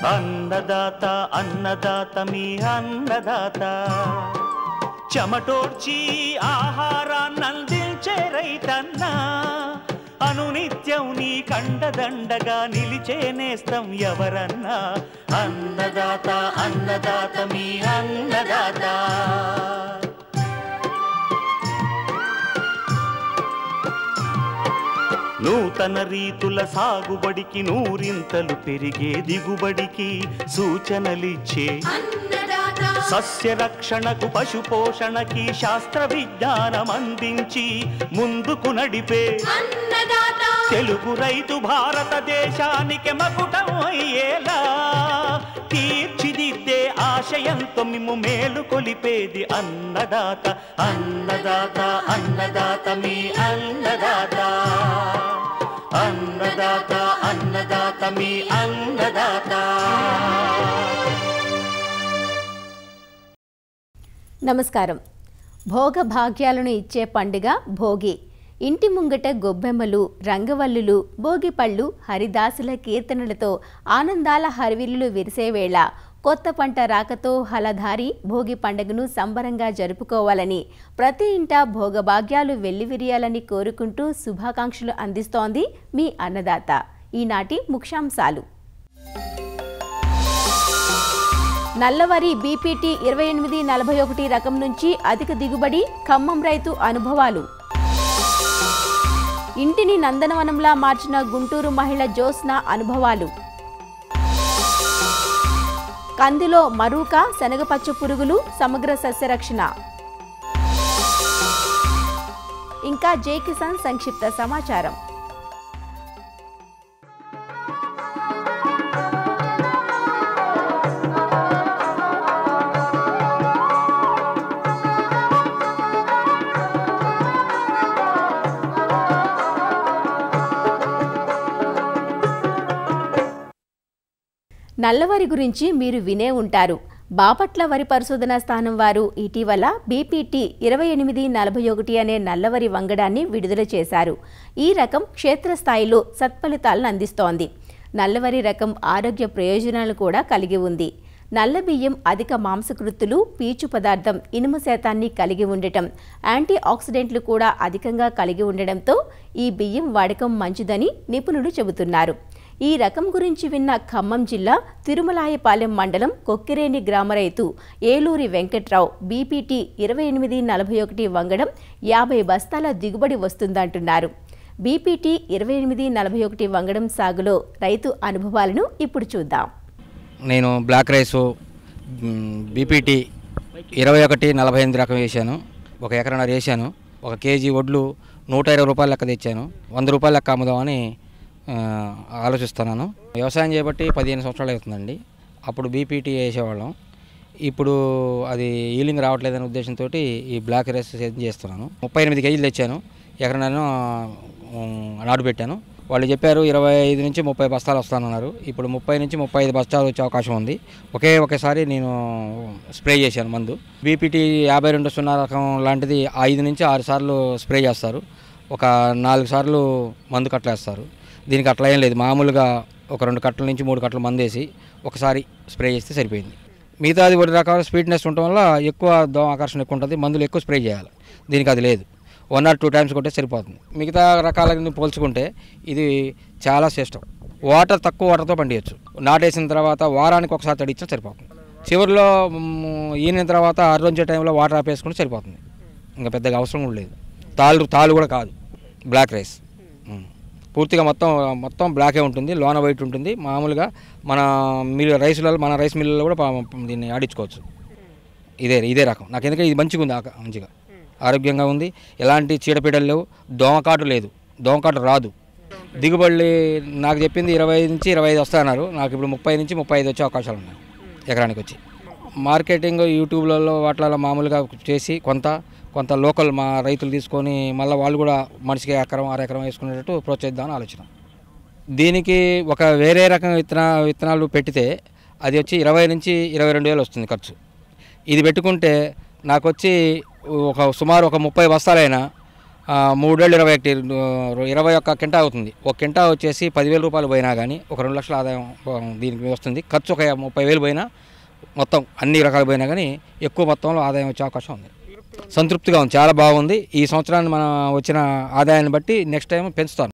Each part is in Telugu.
అన్నదాత అన్నదాత మీ అన్నదాత చెమటోడ్చి ఆహారాన్నందించే రైతన్న అనునిత్యం నీ కండదండగా నిలిచే నేస్తం ఎవరన్నా అన్నదాత అన్నదాత మీ అన్నదాత నూతన రీతుల సాగుబడికి నూరింతలు పెరిగే దిగుబడికి సూచనలిచ్చే సస్య రక్షణకు పశు పోషణకి శాస్త్ర విజ్ఞానం అందించి ముందుకు నడిపే తెలుగు రైతు భారతదేశానికి మకుటం అయ్యేలా తీర్చిదిద్దే ఆశయంతో మిమ్ము మేలు కొలిపేది అన్నదాత అన్నదాత అన్నదాత మీ అన్నదాత అన్నదాత అన్నదాత మీ అన్నదాత నమస్కారం భోగ భాగ్యాలను ఇచ్చే పండుగ భోగి ఇంటి ముంగట గొబ్బెమ్మలు రంగవల్లులు భోగిపళ్ళు హరిదాసుల కీర్తనలతో ఆనందాల హరివిల్లులు విరిసే వేళ కొత్త పంట రాకతో హలధారి భోగి పండుగను సంబరంగా జరుపుకోవాలని ప్రతి ఇంటా భోగభాగ్యాలు వెల్లివిరియాలని కోరుకుంటూ శుభాకాంక్షలు అందిస్తోంది మీ అన్నదాత ఈనాటి ముఖ్యాంశాలు నల్లవరి బీపీటీ ఇరవై ఎనిమిది నలభై ఒకటి రకం నుంచి అధిక దిగుబడి ఖమ్మం రైతు అనుభవాలు ఇంటిని నందనవనంలా మార్చిన గుంటూరు మహిళ జ్యోత్స్న అనుభవాలు కందిలో మరూక శనగపచ్చ పురుగులు సమగ్ర సస్యరక్షణ ఇంకా జై కిసాన్ సంక్షిప్త సమాచారం నల్లవరి గురించి మీరు వినే ఉంటారు బాపట్ల వరి పరిశోధనా స్థానం వారు ఇటీవల బీపీటీ ఇరవై ఎనిమిది నలభై ఒకటి అనే నల్లవరి వంగడాన్ని విడుదల చేశారు ఈ రకం క్షేత్రస్థాయిలో సత్ఫలితాలను అందిస్తోంది నల్లవరి రకం ఆరోగ్య ప్రయోజనాలు కూడా కలిగి ఉంది నల్ల బియ్యం అధిక మాంసకృత్తులు పీచు పదార్థం ఇనుము శాతాన్ని కలిగి ఉండటం యాంటీ ఆక్సిడెంట్లు కూడా అధికంగా కలిగి ఉండడంతో ఈ బియ్యం వాడకం మంచిదని నిపుణులు చెబుతున్నారు ఈ రకం గురించి విన్న ఖమ్మం జిల్లా తిరుమలాయపాలెం మండలం కొక్కిరేని గ్రామ రైతు ఏలూరి వెంకట్రావు బీపీటీ ఇరవై ఎనిమిది నలభై ఒకటి వంగడం యాభై బస్తాల దిగుబడి వస్తుందంటున్నారు బీపీటీ ఇరవై ఎనిమిది నలభై ఒకటి వంగడం సాగులో రైతు అనుభవాలను ఇప్పుడు చూద్దాం నేను బ్లాక్ రైసు బీపీటీ ఇరవై ఒకటి నలభై ఎనిమిది రకం వేసాను ఒక ఎకరన్నర వేసాను ఒక కేజీ వడ్లు నూట ఇరవై రూపాయల లెక్క తెచ్చాను వంద రూపాయల లెక్క అమ్ముదామని ఆ, ఆలోచిస్తున్నాను వ్యవసాయం చేయబట్టి పదిహేను సంవత్సరాలు అవుతుందండి అప్పుడు బీపీటీ వేసేవాళ్ళం ఇప్పుడు అది ఈలింగ్ రావట్లేదనే ఉద్దేశంతో ఈ బ్లాక్ రైస్ సేద్యం చేస్తున్నాను ముప్పై ఎనిమిది కేజీలు తెచ్చాను ఎకరన్నర నాటు పెట్టాను వాళ్ళు చెప్పారు ఇరవై ఐదు నుంచి ముప్పై బస్తాలు వస్తానన్నారు ఇప్పుడు ముప్పై నుంచి ముప్పై ఐదు బస్తాలు వచ్చే అవకాశం ఉంది ఒకే ఒకేసారి నేను స్ప్రే చేశాను మందు బీపీటీ యాభై రెండు సున్నా రకం లాంటిది ఐదు నుంచి ఆరు సార్లు స్ప్రే చేస్తారు ఒక నాలుగు సార్లు మందు కట్టలేస్తారు దీనికి అట్లా ఏం లేదు మామూలుగా ఒక రెండు కట్టల నుంచి మూడు కట్టలు మందు వేసి ఒకసారి స్ప్రే చేస్తే సరిపోయింది మిగతాది ఒకటి రకాల స్వీట్నెస్ ఉండటం వల్ల ఎక్కువ దోమ ఆకర్షణ ఎక్కువ ఉంటుంది మందులు ఎక్కువ స్ప్రే చేయాలి దీనికి అది లేదు వన్ ఆర్ టూ టైమ్స్ కొట్టే సరిపోతుంది మిగతా రకాలని పోల్చుకుంటే ఇది చాలా శ్రేష్టం వాటర్ తక్కువ వాటర్తో పండియచ్చు నాటేసిన తర్వాత వారానికి ఒకసారి తడిచ్చినా సరిపోతుంది చివరిలో మ్, ఈనిన తర్వాత అర్రంచే టైంలో వాటర్ ఆపేసుకుంటే సరిపోతుంది ఇంకా పెద్దగా అవసరం కూడా లేదు తాళ్ళు తాళ్ళు కూడా కాదు బ్లాక్ రైస్ మ్. పూర్తిగా మొత్తం మొత్తం బ్లాకే ఉంటుంది లోన వైట్ ఉంటుంది మామూలుగా మన మిల్ రైస్లలో మన రైస్ మిల్లులో కూడా పా- దీన్ని ఆడించుకోవచ్చు ఇదే ఇదే రకం నాకు ఎందుకంటే ఇది మంచిగా ఉంది ఆక- మంచిగా ఆరోగ్యంగా ఉంది ఎలాంటి చీడపీడలు లేవు దోమకాటు లేదు దోమకాటు రాదు దిగుబడి నాకు చెప్పింది ఇరవై ఐదు నుంచి ఇరవై ఐదు వస్తాయన్నారు నాకు ఇప్పుడు ముప్పై నుంచి ముప్పై ఐదు వచ్చే అవకాశాలు ఉన్నాయి ఎకరానికి వచ్చి మార్కెటింగ్ యూట్యూబ్లలో వాటిలలో మామూలుగా చేసి కొంత కొంత లోకల్ మా రైతులు తీసుకొని మళ్ళీ వాళ్ళు కూడా మనిషికి ఎకరం అర ఎకరం వేసుకునేటట్టు ప్రోత్సహిద్దామని ఆలోచన దీనికి ఒక వేరే రకం విత్తన విత్తనాలు పెట్టితే అది వచ్చి ఇరవై నుంచి ఇరవై రెండు వేలు వస్తుంది ఖర్చు ఇది పెట్టుకుంటే నాకు వచ్చి ఒక సుమారు ఒక ముప్పై బస్తాలైనా ఆ, మూడేళ్ళు ఇరవై ఒకటి ఇరవై ఒక్క కింటా అవుతుంది ఒక కింటా వచ్చేసి పదివేల రూపాయలు పోయినా కానీ ఒక రెండు లక్షల ఆదాయం ఆ, దీనికి వస్తుంది ఖర్చు ఒక ముప్పై వేలు పోయినా మొత్తం అన్ని రకాలు పోయినా కానీ ఎక్కువ మొత్తంలో ఆదాయం వచ్చే అవకాశం ఉంది సంతృప్తిగా ఉంది చాలా బాగుంది ఈ సంవత్సరాన్ని మనం వచ్చిన ఆదాయాన్ని బట్టి నెక్స్ట్ టైం పెంచుతాను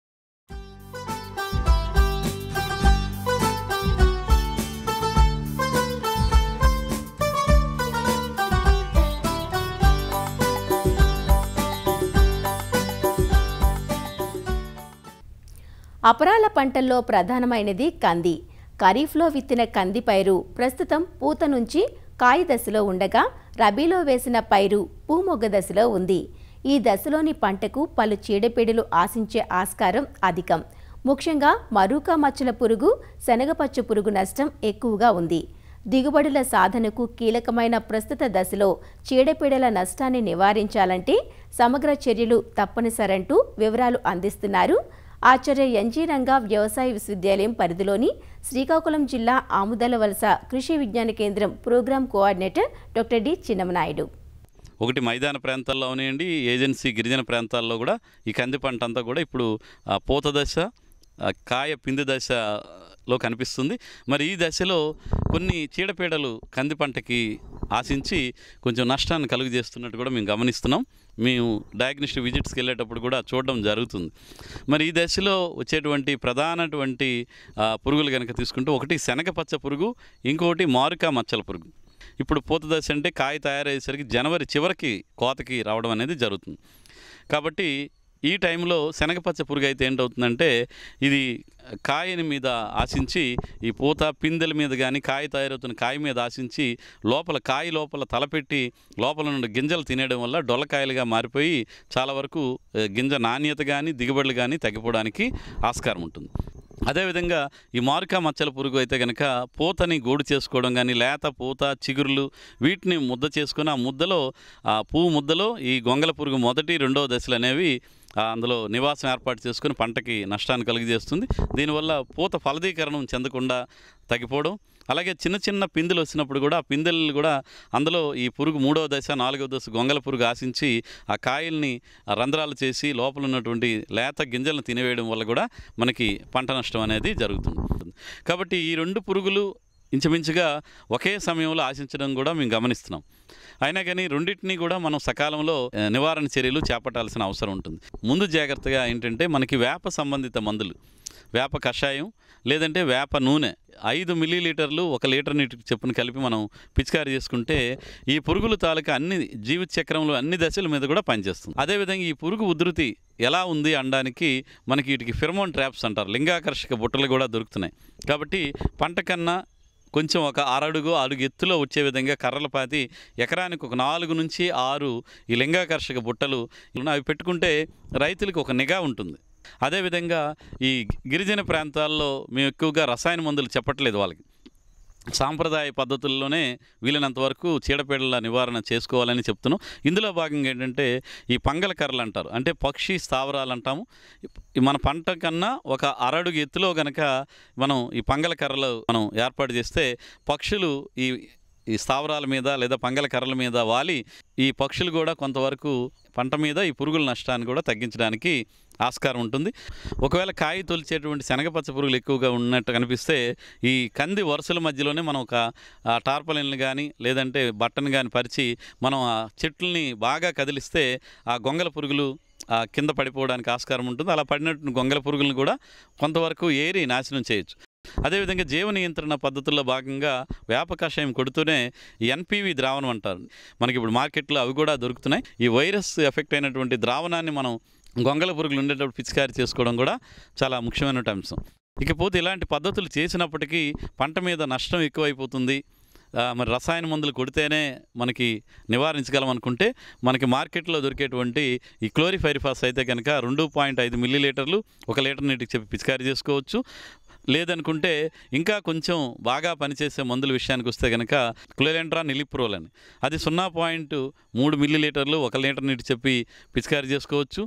అపరాల పంటల్లో ప్రధానమైనది కంది ఖరీఫ్లో విత్తిన కంది పైరు ప్రస్తుతం పూత నుంచి కాయ దశలో ఉండగా రబీలో వేసిన పైరు పూమొగ్గ దశలో ఉంది ఈ దశలోని పంటకు పలు చీడపీడలు ఆశించే ఆస్కారం అధికం ముఖ్యంగా మరూకా మచ్చల పురుగు శనగపచ్చు పురుగు నష్టం ఎక్కువగా ఉంది దిగుబడుల సాధనకు కీలకమైన ప్రస్తుత దశలో చీడపీడల నష్టాన్ని నివారించాలంటే సమగ్ర చర్యలు తప్పనిసరంటూ వివరాలు అందిస్తున్నారు ఆచార్య ఎన్జీ రంగా వ్యవసాయ విశ్వవిద్యాలయం పరిధిలోని శ్రీకాకుళం జిల్లా ఆముదల వలస కృషి విజ్ఞాన కేంద్రం program coordinator doctor D Chinnamanaidu ఒకటి మైదాన ప్రాంతాల్లో అవనివ్వండి ఏజెన్సీ గిరిజన ప్రాంతాల్లో కూడా ఈ కంది పంట అంతా కూడా ఇప్పుడు ఆ, పూత దశ ఆ, కాయ పిండి దశలో కనిపిస్తుంది మరి ఈ దశలో కొన్ని చీడపీడలు కంది పంటకి ఆశించి కొంచెం నష్టాన్ని కలుగు చేస్తున్నట్టు కూడా మేము గమనిస్తున్నాం మేము డయాగ్నోస్టిక్ విజిట్స్కి వెళ్ళేటప్పుడు కూడా చూడడం జరుగుతుంది మరి ఈ దశలో వచ్చేటువంటి ప్రధానటువంటి ఆ, పురుగులు కనుక తీసుకుంటే ఒకటి శనగపచ్చ పురుగు ఇంకొకటి మారుకా మచ్చల పురుగు ఇప్పుడు పూత దశ అంటే కాయ తయారయ్యేసరికి జనవరి చివరికి కోతకి రావడం అనేది జరుగుతుంది కాబట్టి ఈ టైంలో శనగపచ్చ పురుగు అయితే ఏంటవుతుందంటే ఇది కాయని మీద ఆశించి ఈ పూత పిందెల మీద కానీ కాయ తయారవుతున్న కాయ మీద ఆశించి లోపల కాయ లోపల తలపెట్టి లోపల నుండి గింజలు తినేయడం వల్ల డొల్లకాయలుగా మారిపోయి చాలా వరకు ఆ, గింజ నాణ్యత కానీ దిగుబడులు కానీ తగ్గిపోవడానికి ఆస్కారం ఉంటుంది అదేవిధంగా ఈ మారుకా మచ్చల పురుగు అయితే కనుక పూతని గూడు చేసుకోవడం కానీ లేత పూత చిగురులు వీటిని ముద్ద చేసుకుని ఆ ముద్దలో ఆ పువ్వు ముద్దలో ఈ గొంగల పురుగు మొదటి రెండవ దశలు అనేవి ఆ, అందులో నివాసం ఏర్పాటు చేసుకుని పంటకి నష్టాన్ని కలిగజేస్తుంది దీనివల్ల పూత ఫలదీకరణం చెందకుండా తగ్గిపోవడం అలాగే చిన్న చిన్న పిందెలు వచ్చినప్పుడు కూడా ఆ పిందెలు కూడా అందులో ఈ పురుగు మూడవ దశ నాలుగవ దశ గొంగల పురుగు ఆశించి ఆ కాయల్ని ఆ రంధ్రాలు చేసి లోపల ఉన్నటువంటి లేత గింజలను తినేవేయడం వల్ల కూడా మనకి పంట నష్టం అనేది జరుగుతుంది కాబట్టి ఈ రెండు పురుగులు ఇంచుమించుగా ఒకే సమయంలో ఆశించడం కూడా మేము గమనిస్తున్నాం అయినా కానీ రెండింటినీ కూడా మనం సకాలంలో ఆ, నివారణ చర్యలు చేపట్టాల్సిన అవసరం ఉంటుంది ముందు జాగ్రత్తగా ఏంటంటే మనకి వేప సంబంధిత మందులు వేప కషాయం లేదంటే వేప నూనె ఐదు మిల్లీ లీటర్లు ఒక లీటర్ నీటికి చెప్పున కలిపి మనం పిచికారి చేసుకుంటే ఈ పురుగుల తాలూకా అన్ని జీవిత చక్రంలో అన్ని దశల మీద కూడా పనిచేస్తుంది అదేవిధంగా ఈ పురుగు ఉధృతి ఎలా ఉంది అనడానికి మనకి వీటికి ఫిరమోన్ ట్రాప్స్ అంటారు లింగాకర్షక బుట్టలు కూడా దొరుకుతున్నాయి కాబట్టి పంట కన్నా కొంచెం ఒక అరడుగు అడుగు ఎత్తులో వచ్చే విధంగా కర్రలు పాతి ఎకరానికి ఒక నాలుగు నుంచి ఆరు ఈ లింగాకర్షక బుట్టలు ఉన్నాయి. అవి పెట్టుకుంటే రైతులకు ఒక నిఘా ఉంటుంది అదేవిధంగా ఈ గిరిజన ప్రాంతాల్లో మేము ఎక్కువగా రసాయన మందులు చెప్పట్లేదు వాళ్ళకి సాంప్రదాయ పద్ధతుల్లోనే వీలైనంత వరకు చీడపీడల నివారణ చేసుకోవాలని చెప్తున్నాం ఇందులో భాగంగా ఏంటంటే ఈ పంగల కర్రలు అంటారు అంటే పక్షి స్థావరాలు అంటాము ఈ మన పంట కన్నా ఒక అరడుగు ఎత్తులో గనక మనం ఈ పంగల కర్రలు మనం ఏర్పాటు చేస్తే పక్షులు ఈ ఈ స్థావరాల మీద లేదా పంగల కర్రల మీద వాలి ఈ పక్షులు కూడా కొంతవరకు పంట మీద ఈ పురుగుల నష్టాన్ని కూడా తగ్గించడానికి ఆస్కారం ఉంటుంది ఒకవేళ కాయ తొలిచేటువంటి శనగపచ్చ పురుగులు ఎక్కువగా ఉన్నట్టు కనిపిస్తే ఈ కంది వరుసల మధ్యలోనే మనం ఒక ఆ, టార్పలిన్లు కానీ లేదంటే బట్టను కానీ పరిచి మనం ఆ చెట్లని బాగా కదిలిస్తే ఆ గొంగల పురుగులు ఆ, కింద పడిపోవడానికి ఆస్కారం ఉంటుంది అలా పడినట్టు గొంగల పురుగులను కూడా కొంతవరకు ఏరి నాశనం చేయొచ్చు అదేవిధంగా జీవ నియంత్రణ పద్ధతుల్లో భాగంగా వేప కషాయం కొడుతూనే ఎన్పివి ద్రావణం అంటారు మనకి ఇప్పుడు మార్కెట్లో అవి కూడా దొరుకుతున్నాయి ఈ వైరస్ ఎఫెక్ట్ అయినటువంటి ద్రావణాన్ని మనం గొంగల పురుగులు ఉండేటప్పుడు పిచికారి చేసుకోవడం కూడా చాలా ముఖ్యమైన అంశం ఇకపోతే ఇలాంటి పద్ధతులు చేసినప్పటికీ పంట మీద నష్టం ఎక్కువైపోతుంది ఆ, మరి రసాయన మందులు కొడితేనే మనకి నివారించగలం అనుకుంటే మనకి మార్కెట్లో దొరికేటువంటి ఈ క్లోరిఫైరిఫాస్ అయితే కనుక రెండు పాయింట్ ఐదు మిల్లీ లీటర్లు ఒక లీటర్ నీటికి చెప్పి పిచికారి చేసుకోవచ్చు లేదనుకుంటే ఇంకా కొంచెం బాగా పనిచేసే మందుల విషయానికి వస్తే కనుక క్లోరెంట్రా నిలిప్రోల్ అని అది సున్నా పాయింట్ మూడు మిల్లీ లీటర్లు ఒక లీటర్ నీటి చెప్పి పిచికారి చేసుకోవచ్చు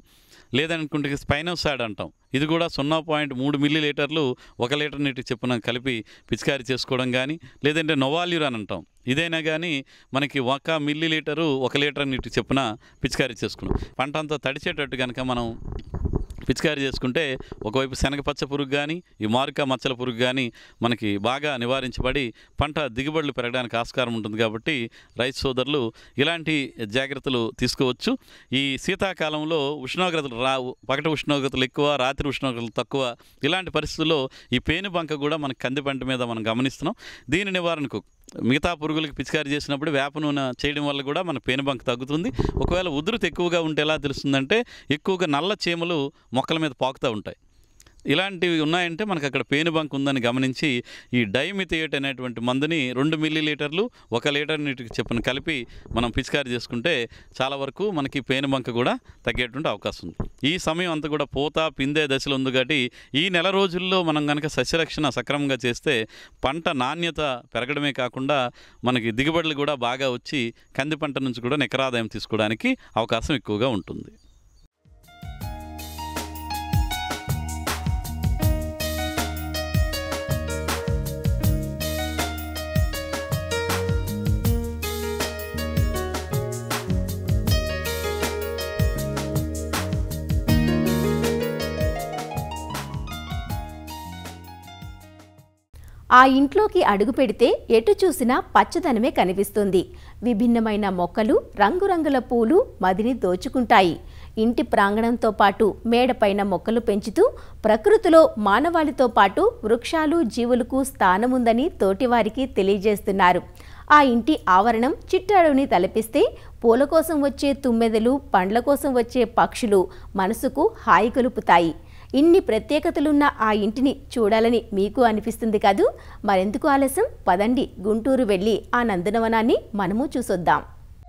లేదనుకుంటే స్పైనోసాడ్ అంటాం ఇది కూడా సున్నా పాయింట్ మూడు మిల్లీ లీటర్లు ఒక లీటర్ నీటికి చెప్పున కలిపి పిచికారీ చేసుకోవడం కానీ లేదంటే నొవాల్యూర్ అని అంటాం ఇదైనా కానీ మనకి ఒక మిల్లీ లీటరు ఒక లీటర్ నీటికి చెప్పున పిచికారీ చేసుకున్నాం పంట అంతా తడిచేటట్టు కనుక మనం పిచికారీ చేసుకుంటే ఒకవైపు శనగపచ్చ పురుగు కానీ ఈ మారుక మచ్చల పురుగు కానీ మనకి బాగా నివారించబడి పంట దిగుబడులు పెరగడానికి ఆస్కారం ఉంటుంది కాబట్టి రైతు సోదరులు ఇలాంటి జాగ్రత్తలు తీసుకోవచ్చు ఈ శీతాకాలంలో ఉష్ణోగ్రతలు రావు పగటి ఉష్ణోగ్రతలు ఎక్కువ రాత్రి ఉష్ణోగ్రతలు తక్కువ ఇలాంటి పరిస్థితుల్లో ఈ పేను బంక కూడా మనకి కంది పంట మీద మనం గమనిస్తున్నాం దీని నివారణకు మిగతా పురుగులకి పిచికారీ చేసినప్పుడు వేప నూనె చేయడం వల్ల కూడా మన పేనుబంక తగ్గుతుంది ఒకవేళ ఉధృతి ఎక్కువగా ఉంటే ఎలా తెలుస్తుందంటే ఎక్కువగా నల్ల చీమలు మొక్కల మీద పాకుతూ ఉంటాయి ఇలాంటివి ఉన్నాయంటే మనకు అక్కడ పేనుబంక్ ఉందని గమనించి ఈ డైమిథియేట్ అనేటువంటి మందుని రెండు మిల్లీ లీటర్లు ఒక లీటర్ నీటికి చెప్పున కలిపి మనం పిచికారీ చేసుకుంటే చాలా వరకు మనకి పేనుబంక కూడా తగ్గేటువంటి అవకాశం ఉంది ఈ సమయం అంతా కూడా పూత పిందే దశలో ఉంది కాబట్టి ఈ నెల రోజుల్లో మనం కనుక సస్యరక్షణ సక్రమంగా చేస్తే పంట నాణ్యత పెరగడమే కాకుండా మనకి దిగుబడులు కూడా బాగా వచ్చి కంది పంట నుంచి కూడా నికరాదాయం తీసుకోవడానికి అవకాశం ఎక్కువగా ఉంటుంది ఆ ఇంట్లోకి అడుగు పెడితే ఎటు చూసినా పచ్చదనమే కనిపిస్తుంది విభిన్నమైన మొక్కలు రంగురంగుల పూలు మదిని దోచుకుంటాయి ఇంటి ప్రాంగణంతో పాటు మేడపైన మొక్కలు పెంచుతూ ప్రకృతిలో మానవాళితో పాటు వృక్షాలు జీవులకు స్థానముందని తోటివారికి తెలియజేస్తున్నారు ఆ ఇంటి ఆవరణం చిట్టాడుని తలపిస్తే పూల కోసం వచ్చే తుమ్మెదలు పండ్ల కోసం వచ్చే పక్షులు మనసుకు హాయి కలుపుతాయి ఇన్ని ప్రత్యేకతలున్న ఆ ఇంటిని చూడాలని మీకు అనిపిస్తుంది కదూ మరెందుకు ఆలస్యం పదండి గుంటూరు వెళ్ళి ఆ నందనవనాన్ని మనము చూసొద్దాం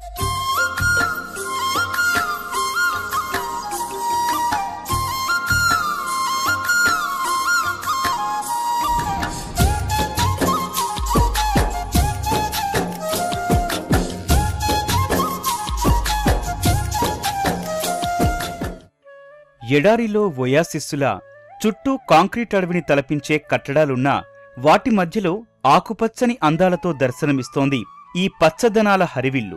ఎడారిలో ఒయాసిస్సులా చుట్టూ కాంక్రీట్ అడవిని తలపించే కట్టడాలున్నా వాటి మధ్యలో ఆకుపచ్చని అందాలతో దర్శనమిస్తోంది ఈ పచ్చదనాల హరివిల్లు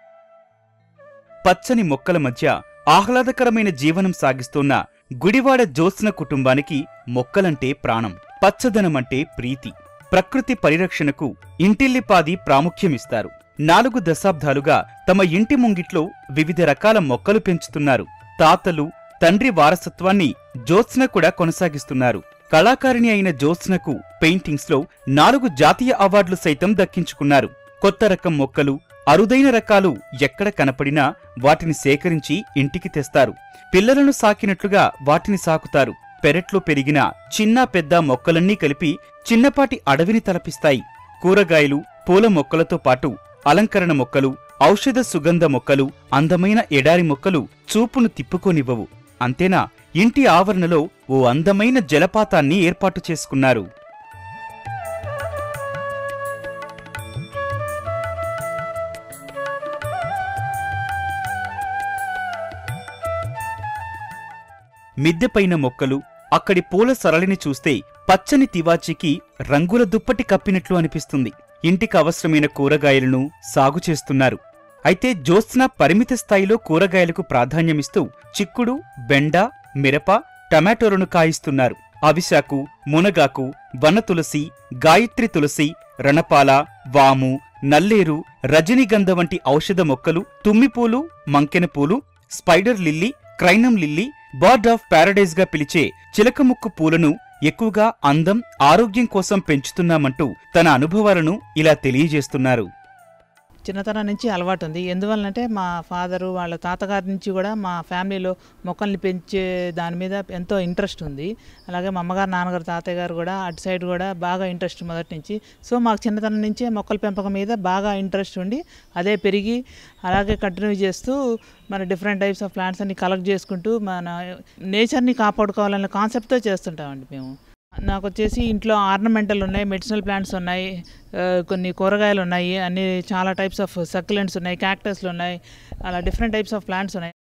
పచ్చని మొక్కల మధ్య ఆహ్లాదకరమైన జీవనం సాగిస్తోన్న గుడివాడ జ్యోత్స్న కుటుంబానికి మొక్కలంటే ప్రాణం పచ్చదనమంటే ప్రీతి ప్రకృతి పరిరక్షణకు ఇంటిల్లిపాది ప్రాముఖ్యమిస్తారు నాలుగు దశాబ్దాలుగా తమ ఇంటి ముంగిట్లో వివిధ రకాల మొక్కలు పెంచుతున్నారు తాతలు తండ్రి వారసత్వాన్ని జ్యోత్స్న కూడా కొనసాగిస్తున్నారు కళాకారిణి అయిన జ్యోత్స్నకు పెయింటింగ్స్ లో నాలుగు జాతీయ అవార్డులు సైతం దక్కించుకున్నారు కొత్త రకం మొక్కలు అరుదైన రకాలు ఎక్కడ కనపడినా వాటిని సేకరించి ఇంటికి తెస్తారు పిల్లలను సాకినట్లుగా వాటిని సాకుతారు పెరట్లో పెరిగిన చిన్న పెద్ద మొక్కలన్నీ కలిపి చిన్నపాటి అడవిని తలపిస్తాయి కూరగాయలు పూల మొక్కలతో పాటు అలంకరణ మొక్కలు ఔషధ సుగంధ మొక్కలు అందమైన ఎడారి మొక్కలు చూపును తిప్పుకోనివ్వవు అంతేనా ఇంటి ఆవరణలో ఓ అందమైన జలపాతాన్ని ఏర్పాటు చేసుకున్నారు మిద్దెపైన మొక్కలు అక్కడి పూల సరళిని చూస్తే పచ్చని తివాచీకి రంగుల దుప్పటి కప్పినట్లు అనిపిస్తుంది ఇంటికి అవసరమైన కూరగాయలను సాగు చేస్తున్నారు అయితే జ్యోత్స్న పరిమిత స్థాయిలో కూరగాయలకు ప్రాధాన్యమిస్తూ చిక్కుడు బెండ మిరప టమాటోలను కాయిస్తున్నారు అవిశాకు మునగాకు వన తులసి గాయత్రి తులసి రణపాల వాము నల్లేరు రజనీగంధ వంటి ఔషధ మొక్కలు తుమ్మిపూలు మంకెనపూలు spider lily crinum lily bird of paradise గా పిలిచే చిలకముక్కు పూలను ఎక్కువగా అందం ఆరోగ్యం కోసం పెంచుతున్నామంటూ తన అనుభవాలను ఇలా తెలియజేస్తున్నారు చిన్నతనం నుంచి అలవాటు ఉంది ఎందువల్లంటే మా ఫాదరు వాళ్ళ తాతగారి నుంచి కూడా మా ఫ్యామిలీలో మొక్కల్ని పెంచే దాని మీద ఎంతో ఇంట్రెస్ట్ ఉంది అలాగే మా అమ్మగారు నాన్నగారు తాతయ్య గారు కూడా అటు సైడ్ కూడా బాగా ఇంట్రెస్ట్ మొదటి నుంచి సో మాకు చిన్నతనం నుంచే మొక్కల పెంపకం మీద బాగా ఇంట్రెస్ట్ ఉండి అదే పెరిగి అలాగే కంటిన్యూ చేస్తూ మన డిఫరెంట్ టైప్స్ ఆఫ్ ప్లాంట్స్ అన్ని కలెక్ట్ చేసుకుంటూ మన నేచర్ని కాపాడుకోవాలనే కాన్సెప్ట్తో చేస్తుంటామండి మేము నాకు వచ్చేసి ఇంట్లో ఆర్నమెంటల్ ఉన్నాయి మెడిసినల్ ప్లాంట్స్ ఉన్నాయి ఆ, కొన్ని కూరగాయలు ఉన్నాయి అన్ని చాలా టైప్స్ ఆఫ్ సక్యులెంట్స్ ఉన్నాయి క్యాక్టస్లు ఉన్నాయి అలా డిఫరెంట్ టైప్స్ ఆఫ్ ప్లాంట్స్ ఉన్నాయి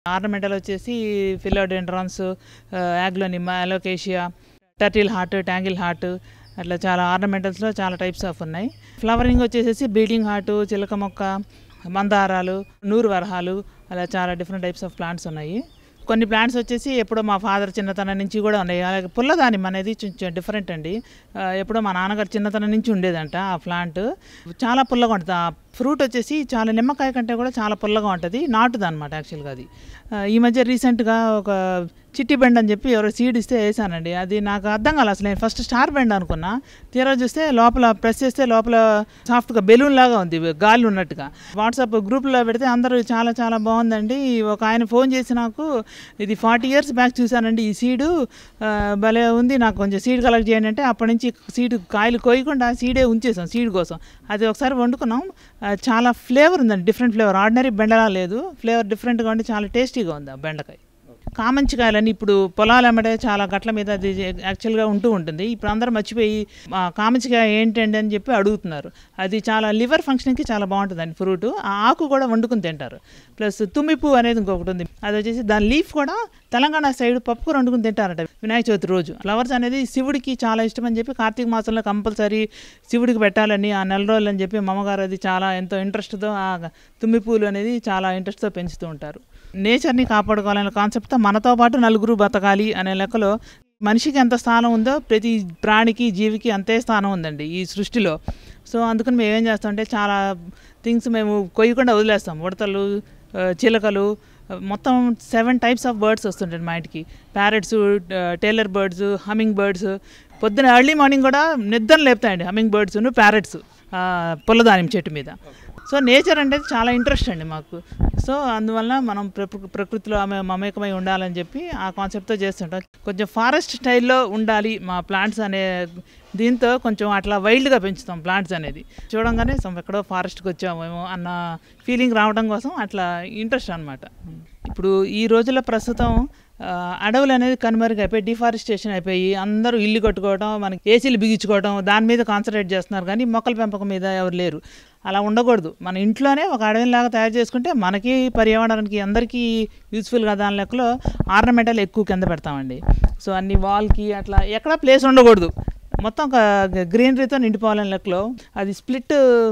ఆర్నమెంటల్ వచ్చేసి philodendrons aglaonema alocasia turtle heart tangle heart అట్లా చాలా ఆర్నమెంటల్స్లో చాలా టైప్స్ ఆఫ్ ఉన్నాయి ఫ్లవరింగ్ వచ్చేసేసి బ్లీడింగ్ హార్ట్ చిలక మొక్క మందారాలు నూరు వరహాలు అలా చాలా డిఫరెంట్ టైప్స్ ఆఫ్ ప్లాంట్స్ ఉన్నాయి కొన్ని ప్లాంట్స్ వచ్చేసి ఎప్పుడో మా ఫాదర్ చిన్నతనం నుంచి కూడా ఉన్నాయి అలాగే పుల్లదానిమ్మ అనేది కొంచెం డిఫరెంట్ అండి ఆ, ఎప్పుడో మా నాన్నగారు చిన్నతనం నుంచి ఉండేదంట ఆ ప్లాంట్ చాలా పుల్లగా ఉంటుంది ఆ ఫ్రూట్ వచ్చేసి చాలా నిమ్మకాయ కంటే కూడా చాలా పుల్లగా ఉంటుంది నాటుది అనమాట యాక్చువల్గా అది ఆ, ఈ మధ్య రీసెంట్గా ఒక చిట్టి బెండ్ అని చెప్పి ఎవరో సీడ్ ఇస్తే వేసానండి అది నాకు అర్థం కాలేదు అసలు నేను ఫస్ట్ స్టార్ బెండ్ అనుకున్నా తీరా చూస్తే లోపల ప్రెస్ చేస్తే లోపల సాఫ్ట్గా బెలూన్ లాగా ఉంది గాలి ఉన్నట్టుగా వాట్సాప్ గ్రూప్లో పెడితే అందరూ చాలా చాలా బాగుందండి ఒక ఆయన ఫోన్ చేసి నాకు ఇది ఫార్టీ ఇయర్స్ బ్యాక్ చూశానండి ఈ సీడు ఆ, భలే ఉంది నాకు కొంచెం సీడ్ కలెక్ట్ చేయండి అంటే అప్పటి నుంచి సీడ్ కాయలు కోయకుండా సీడే ఉంచేసాం సీడ్ కోసం అది ఒకసారి వండుకున్నాం ఆ, చాలా ఫ్లేవర్ ఉందండి డిఫరెంట్ ఫ్లేవర్ ఆర్డినరీ బెండలా లేదు ఫ్లేవర్ డిఫరెంట్గా ఉండి చాలా టేస్టీగా ఉంది ఆ బెండకాయ కామంచికాయలని ఇప్పుడు పొలాలు అమ్మడే చాలా గట్ల మీద అది యాక్చువల్గా ఉంటూ ఉంటుంది ఇప్పుడు అందరూ మర్చిపోయి ఆ కామంచికాయ ఏంటండి అని చెప్పి అడుగుతున్నారు అది చాలా లివర్ ఫంక్షన్కి చాలా బాగుంటుందండి ఫ్రూట్ ఆ ఆకు కూడా వండుకుని తింటారు ప్లస్ తుమ్మిపు అనేది ఇంకొకటి ఉంది అది వచ్చేసి దాని లీఫ్ కూడా తెలంగాణ సైడ్ పప్పుకూర వండుకుని తింటారట వినాయక చవితి రోజు ఫ్లవర్స్ అనేది శివుడికి చాలా ఇష్టం అని చెప్పి కార్తీక మాసంలో కంపల్సరీ శివుడికి పెట్టాలని ఆ నెల రోజులు అని చెప్పి మా అమ్మగారు అది చాలా ఎంతో ఇంట్రెస్ట్తో ఆ తుమ్మి పూలు అనేది చాలా ఇంట్రెస్ట్తో పెంచుతూ ఉంటారు నేచర్ని కాపాడుకోవాలనే కాన్సెప్ట్తో మనతో పాటు నలుగురు బతకాలి అనే లెక్కలో మనిషికి ఎంత స్థానం ఉందో ప్రతి ప్రాణికి జీవికి అంతే స్థానం ఉందండి ఈ సృష్టిలో సో అందుకని మేము ఏం చేస్తామంటే చాలా థింగ్స్ మేము కొయ్యకుండా వదిలేస్తాం ఉడతలు ఆ, చిలకలు ఆ, మొత్తం సెవెన్ టైప్స్ ఆఫ్ బర్డ్స్ వస్తుంటాయి మా ఇంటికి parrots tailor birds humming birds పొద్దున ఎర్లీ మార్నింగ్ కూడా నిద్ర లేపుతాయండి హమ్మింగ్ బర్డ్స్ను ప్యారెట్స్ పుల్లదానిమ్మ చెట్టు మీద సో నేచర్ అంటే చాలా ఇంట్రెస్ట్ అండి మాకు సో అందువల్ల మనం ప్రకృ- ప్రకృతిలో ఆమె మమేకమై ఉండాలని చెప్పి ఆ కాన్సెప్ట్తో చేస్తుంటాం కొంచెం ఫారెస్ట్ స్టైల్లో ఉండాలి మా ప్లాంట్స్ అనే దీంతో కొంచెం అట్లా వైల్డ్గా పెంచుతాం ప్లాంట్స్ అనేది చూడంగానే some ఎక్కడో ఫారెస్ట్కి వచ్చామేమో అన్న ఫీలింగ్ రావడం కోసం అట్లా ఇంట్రెస్ట్ అనమాట ఇప్పుడు ఈ రోజుల్లో ప్రస్తుతం ఆ, అడవులు అనేది కనుమరుగైపోయి డిఫారెస్టేషన్ అయిపోయి అందరూ ఇల్లు కట్టుకోవడం మనకి ఏసీలు బిగించుకోవడం దాని మీద కాన్సన్ట్రేట్ చేస్తున్నారు కానీ మొక్కల పెంపకం మీద ఎవరు లేరు అలా ఉండకూడదు మన ఇంట్లోనే ఒక అడవిలాగా తయారు చేసుకుంటే మనకి పర్యావరణానికి అందరికీ యూస్ఫుల్ కదా అని లెక్కలో ఆర్నమెంటల్ ఎక్కువ కింద పెడతామండి సో అన్ని వాల్కి అట్లా ఎక్కడ ప్లేస్ ఉండకూడదు మొత్తం ఒక గ్రీనరీతో నిండిపోవాలని లెక్కలో అది స్ప్లిట్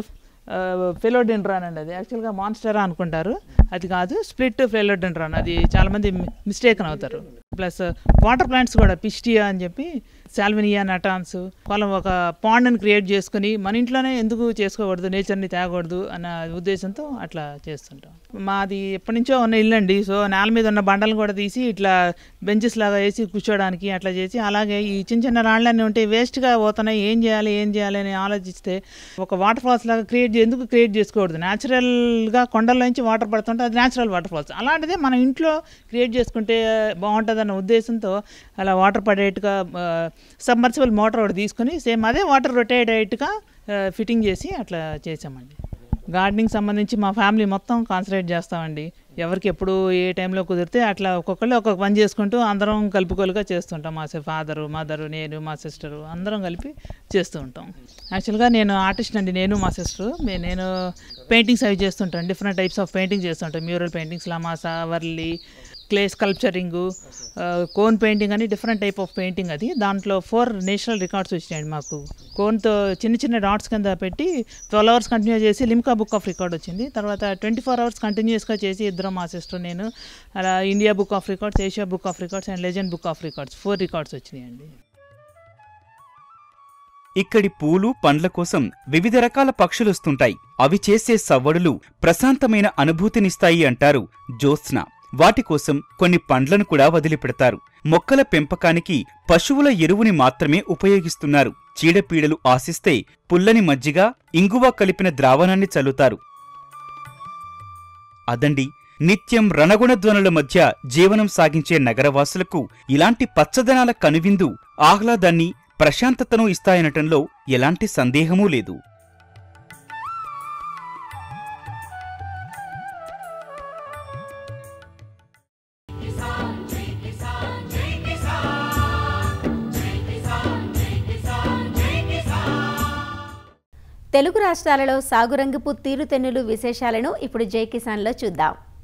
ఫెలోడెండ్రాన్ అండి అది యాక్చువల్గా మాన్స్టరా అనుకుంటారు అది కాదు స్ప్లిట్ ఫెలోడెండ్రాన్ అది చాలామంది మిస్టేక్ అవుతారు ప్లస్ వాటర్ ప్లాంట్స్ కూడా పిస్టియా అని చెప్పి సాల్వినియా నటాన్స్ వాళ్ళం ఒక పాండ్ని క్రియేట్ చేసుకుని మన ఇంట్లోనే ఎందుకు చేసుకోకూడదు నేచర్ని తేగకూడదు అన్న ఉద్దేశంతో అట్లా చేస్తుంటాం మాది ఎప్పటి నుంచో ఉన్న ఇల్లు అండి సో నేల మీద ఉన్న బండలు కూడా తీసి ఇట్లా బెంచెస్ లాగా వేసి కూర్చోడానికి అట్లా చేసి అలాగే ఈ చిన్న చిన్న రాళ్ళన్నీ ఉంటే వేస్ట్గా పోతున్నాయి ఏం చేయాలి ఏం చేయాలి అని ఆలోచిస్తే ఒక వాటర్ ఫాల్స్ లాగా క్రియేట్ ఎందుకు క్రియేట్ చేసుకోకూడదు న్యాచురల్గా కొండల నుంచి వాటర్ పడుతుంటే అది న్యాచురల్ వాటర్ ఫాల్స్ అలాంటిదే మన ఇంట్లో క్రియేట్ చేసుకుంటే బాగుంటుందన్న ఉద్దేశంతో అలా వాటర్ పడేట్టుగా సబ్మర్సిబుల్ మోటార్ ఒకటి తీసుకొని సేమ్ అదే వాటర్ రొటేట్ అయ్యేట్టుగా ఫిట్టింగ్ చేసి అట్లా చేసామండి గార్డెనింగ్ సంబంధించి మా ఫ్యామిలీ మొత్తం కాన్సన్ట్రేట్ చేస్తామండి ఎవరికి ఎప్పుడు ఏ టైంలో కుదిరితే అట్లా ఒక్కొక్కళ్ళు ఒక్కొక్క పని చేసుకుంటూ అందరం కలుపుకోలుగా చేస్తుంటాం మా ఫాదరు మదరు నేను మా సిస్టరు అందరం కలిపి చేస్తూ ఉంటాం యాక్చువల్గా నేను ఆర్టిస్ట్ అండి నేను మా సిస్టరు నేను పెయింటింగ్స్ అవి చేస్తుంటాను డిఫరెంట్ టైప్స్ ఆఫ్ పెయింటింగ్ చేస్తుంటాం మ్యూరల్ పెయింటింగ్స్ లమాసా Warli clay sculpturing cone painting అని డిఫరెంట్ టైప్ ఆఫ్ పెయింటింగ్ అది దాంట్లో ఫోర్ నేషనల్ రికార్డ్స్ వచ్చినాయండి మాకు కోన్తో చిన్న చిన్న డాట్స్ కింద పెట్టి ట్వెల్వ్ అవర్స్ కంటిన్యూ చేసి లిమ్కా బుక్ ఆఫ్ రికార్డ్ వచ్చింది తర్వాత ట్వంటీ ఫోర్ అవర్స్ కంటిన్యూస్గా చేసి ఇద్దరం మా సిస్టర్ నేను అలా India book of records Asia book of records and legend book of records four records వచ్చినాయండి ఇక్కడి పూలు పండ్ల కోసం వివిధ రకాల పక్షులొస్తుంటాయి అవి చేసే సవ్వడులు ప్రశాంతమైన అనుభూతినిస్తాయి అంటారు జ్యోత్స్న వాటి కోసం కొన్ని పండ్లను కూడా వదిలిపెడతారు మొక్కల పెంపకానికి పశువుల ఎరువుని మాత్రమే ఉపయోగిస్తున్నారు చీడపీడలు ఆశిస్తే పుల్లని మజ్జిగ ఇంగువ కలిపిన ద్రావణాన్ని చల్లుతారు అదండి నిత్యం రణగుణధ్వనుల మధ్య జీవనం సాగించే నగరవాసులకు ఇలాంటి పచ్చదనాల కనువిందు ఆహ్లాదాన్ని ప్రశాంతతను ఇస్తాయనటంలో ఎలాంటి సందేహమూ లేదు తెలుగు రాష్ట్రాలలో సాగురంగపు తీరుతెన్నులు విశేషాలను ఇప్పుడు జై కిసాన్లో చూద్దాం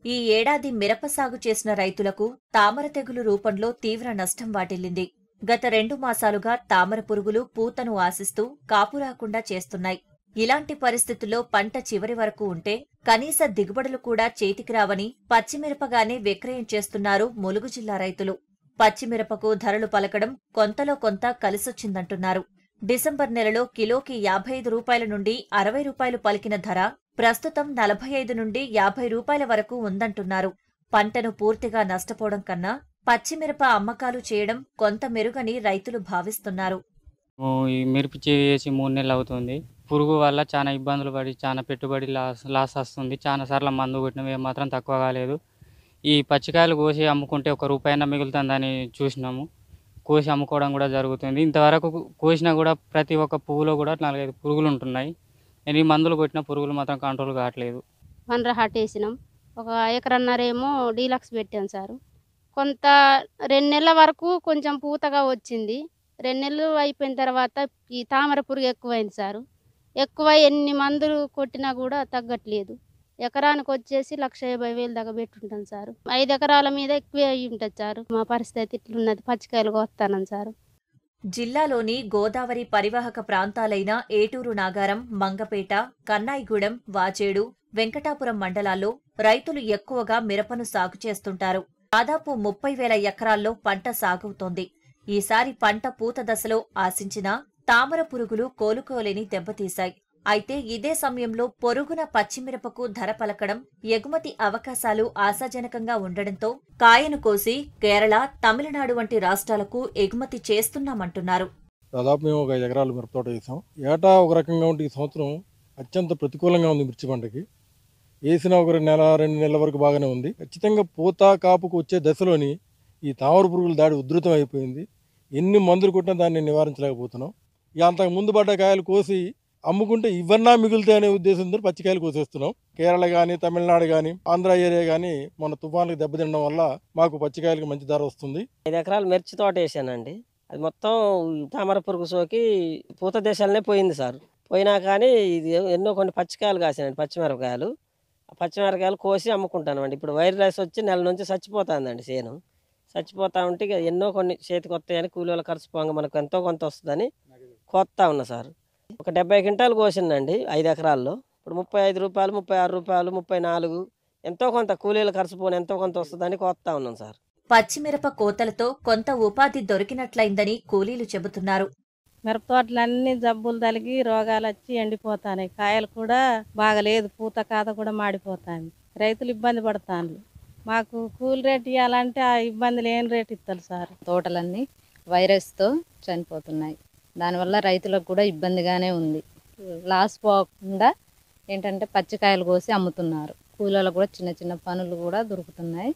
ఈ ఏడాది మిరప సాగు చేసిన రైతులకు తామర తెగులు రూపంలో తీవ్ర నష్టం వాటిల్లింది గత రెండు మాసాలుగా తామర పురుగులు పూతను ఆశిస్తూ కాపు రాకుండా చేస్తున్నాయి ఇలాంటి పరిస్థితుల్లో పంట చివరి వరకు ఉంటే కనీస దిగుబడులు కూడా చేతికి రావని పచ్చిమిరపగానే విక్రయం చేస్తున్నారు ములుగు జిల్లా రైతులు పచ్చిమిరపకు ధరలు పలకడం కొంతలో కొంత కలిసొచ్చిందంటున్నారు డిసెంబర్ నెలలో కిలోకి యాభై ఐదు రూపాయల నుండి అరవై రూపాయలు పలికిన ధర ప్రస్తుతం నలభై ఐదు నుండి యాభై రూపాయల వరకు ఉందంటున్నారు పంటను పూర్తిగా నష్టపోవడం కన్నా పచ్చిమిరప అమ్మకాలు చేయడం కొంత మెరుగని రైతులు భావిస్తున్నారు ఓ ఈ మిరప చేసి మూడు నెలలు అవుతుంది పురుగు వల్ల చాలా ఇబ్బందులు పడి చాలా పెట్టుబడి లాస్ లాస్ వస్తుంది చాలా సార్లు మందు కొట్టినవి ఏమాత్రం తక్కువ కాలేదు ఈ పచ్చికాయలు కోసి అమ్ముకుంటే ఒక రూపాయినా మిగులుతుందని చూసినాము కోసి అమ్ముకోవడం కూడా జరుగుతుంది ఇంతవరకు కోసినా కూడా ప్రతి ఒక్క పువ్వులో కూడా నాలుగైదు పురుగులు ఉంటున్నాయి ఎన్ని మందులు కొట్టినా పురుగులు మాత్రం కంట్రోల్ కావట్లేదు వనర హాట్ వేసినాం ఒక ఎకరన్నర ఏమో డీలక్స్ పెట్టాం సార్ కొంత రెండు నెలల వరకు కొంచెం పూతగా వచ్చింది రెండు నెలలు అయిపోయిన తర్వాత ఈ తామర పురుగు ఎక్కువైంది సారు ఎక్కువ ఎన్ని మందులు కొట్టినా కూడా తగ్గట్లేదు ఎకరానికి వచ్చేసి లక్ష యాభై వేలు దాకా పెట్టుంటాం సార్ ఐదు ఎకరాల మీద ఎక్కువే అయి ఉంటుంది సార్ మా పరిస్థితి ఇట్లున్నది పచ్చికాయలు కోస్తానం సార్ జిల్లాలోని గోదావరి పరివాహక ప్రాంతాలైన ఏటూరు నాగారం మంగపేట కన్నాయిగూడెం వాచేడు వెంకటాపురం మండలాల్లో రైతులు ఎక్కువగా మిరపను సాగు చేస్తుంటారు దాదాపు ముప్పై వేల ఎకరాల్లో పంట సాగవుతోంది ఈసారి పంట పూత దశలో ఆశించిన తామర పురుగులు కోలుకోలేని దెబ్బతీశాయి అయితే ఇదే సమయంలో పొరుగున పచ్చిమిరపకు ధర పలకడం ఎగుమతి అవకాశాలు ఆశాజనకంగా ఉండడంతో కాయను కోసి కేరళ తమిళనాడు వంటి రాష్ట్రాలకు ఎగుమతి చేస్తున్నామంటున్నారు దాదాపు మేము ఒక ఐదు ఎకరాలు మిరప తోట వేసాం ఏటా ఒక రకంగా ఉంటే ఈ సంవత్సరం అత్యంత ప్రతికూలంగా ఉంది మిర్చి పంటకి వేసిన ఒక నెల రెండు నెలల వరకు బాగానే ఉంది ఖచ్చితంగా పూత కాపుకు వచ్చే దశలోని ఈ తామర పురుగుల దాడి ఉధృతం అయిపోయింది ఎన్ని మందులు కొట్టినా దాన్ని నివారించలేకపోతున్నాం ఇక అంతకు ముందు పడ్డ కాయలు కోసి అమ్ముకుంటే ఇవన్నా మిగులుతాయి అనే ఉద్దేశంతో పచ్చికాయలు కోసేస్తున్నాం కేరళ కానీ తమిళనాడు కానీ ఆంధ్ర ఏరియా కానీ మన తుఫాన్లకు దెబ్బతినడం వల్ల మాకు పచ్చికాయలకు మంచి ధర వస్తుంది ఐదు ఎకరాలు మిర్చి తోట వేసానండి అది మొత్తం తామర పురుగు సోకి పూత దేశాలనే పోయింది సార్ పోయినా కానీ ఇది ఎన్నో కొన్ని పచ్చికాయలు కాసానండి పచ్చిమిరపకాయలు ఆ పచ్చిమిరపకాయలు కోసి అమ్ముకుంటానండి ఇప్పుడు వైరస్ వచ్చి నెల నుంచి చచ్చిపోతుందండి చేను చచ్చిపోతా ఉంటే ఇక ఎన్నో కొన్ని చేతికి వస్తాయని కూలీల ఖర్చు పోగా మనకు ఎంతో కొంత వస్తుందని కోస్తా ఉన్నా సార్ ఒక డెబ్బై క్వింటాలు కోసిందండి ఐదు ఎకరాల్లో ఇప్పుడు ముప్పై ఐదు రూపాయలు ముప్పై ఆరు రూపాయలు ముప్పై నాలుగు ఎంతో కొంత కూలీల ఖర్చు పోని ఎంతో కొంత వస్తుందని కోస్తా ఉన్నాం సార్ పచ్చిమిరప కోతలతో కొంత ఉపాధి దొరికినట్లయిందని కూలీలు చెబుతున్నారు మిరప తోటలన్నీ జబ్బులు తలిగి రోగాలు వచ్చి ఎండిపోతాయి కాయలు కూడా బాగలేదు పూత కాత కూడా మాడిపోతాయి రైతులు ఇబ్బంది పడతాను మాకు కూలి రేట్ ఇవ్వాలంటే ఆ ఇబ్బందులు ఏం రేట్ ఇస్తారు సార్ తోటలన్నీ వైరస్తో చనిపోతున్నాయి దానివల్ల రైతులకు కూడా ఇబ్బందిగానే ఉంది లాస్ పోకుండా ఏంటంటే పచ్చికాయలు కోసి అమ్ముతున్నారు కూలీలకు కూడా చిన్న చిన్న పనులు కూడా దొరుకుతున్నాయి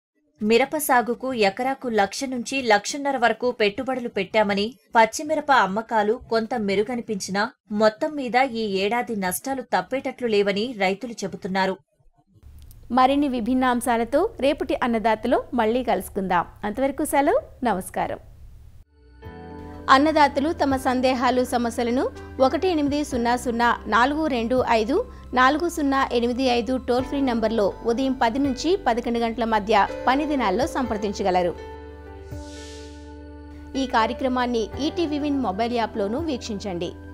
మిరప సాగుకు ఎకరాకు లక్ష నుంచి లక్షన్నర వరకు పెట్టుబడులు పెట్టామని పచ్చిమిరప అమ్మకాలు కొంత మెరుగనిపించినా మొత్తం మీద ఈ ఏడాది నష్టాలు తప్పేటట్లు లేవని రైతులు చెబుతున్నారు మరిన్ని విభిన్న అంశాలతో రేపటి అన్నదాతలో మళ్ళీ కలుసుకుందాం అంతవరకు సెలవు నమస్కారం అన్నదాతలు తమ సందేహాలు సమస్యలను ఒకటి ఎనిమిది సున్నా సున్నా నాలుగు రెండు ఐదు నాలుగు సున్నా ఎనిమిది ఐదు టోల్ ఫ్రీ నంబర్లో ఉదయం పది నుంచి పదకొండు గంటల మధ్య పని దినాల్లో సంప్రదించగలరు ఈ కార్యక్రమాన్ని ఈటీవీ విన్ మొబైల్ యాప్లోనూ వీక్షించండి